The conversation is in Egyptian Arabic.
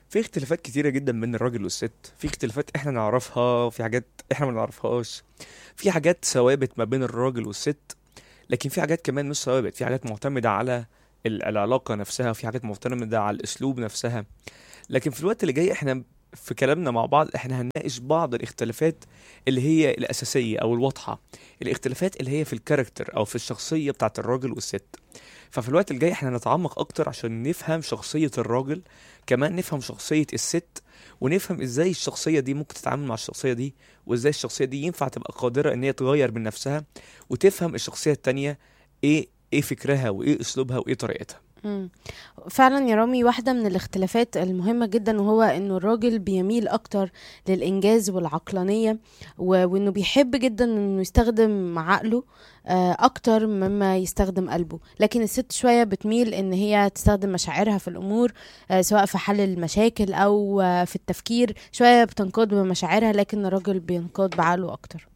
في اختلافات كتيرة جدا بين الراجل والست في اختلافات احنا نعرفها في حاجات احنا ما نعرفهاش في حاجات ثوابت ما بين الراجل والست لكن في حاجات كمان مش ثوابت في حاجات معتمدة على ال- العلاقة نفسها في حاجات معتمدة على الأسلوب نفسها لكن في الوقت اللي جاي احنا في كلامنا مع بعض احنا هنناقش بعض الاختلافات اللي هي الأساسية أو الواضحة الاختلافات اللي هي في الكاركتر أو في الشخصية بتاعت الراجل والست ففي الوقت الجاي احنا هنتعمق أكتر عشان نفهم شخصية الراجل كمان نفهم شخصية الست ونفهم ازاي الشخصية دي ممكن تتعامل مع الشخصية دي وازاي الشخصية دي ينفع تبقى قادرة ان هي تغير من نفسها وتفهم الشخصية التانية ايه ايه فكرها وايه اسلوبها وايه طريقتها مم. فعلا يا رامي واحدة من الاختلافات المهمة جدا وهو انه الراجل بيميل اكتر للانجاز والعقلانية و- وانه بيحب جدا انه يستخدم عقله آه، اكتر مما يستخدم قلبه لكن الست شوية بتميل ان هي تستخدم مشاعرها في الامور آه، سواء في حل المشاكل او آه، في التفكير شوية بتنقاد بمشاعرها لكن الراجل بينقاد بعقله اكتر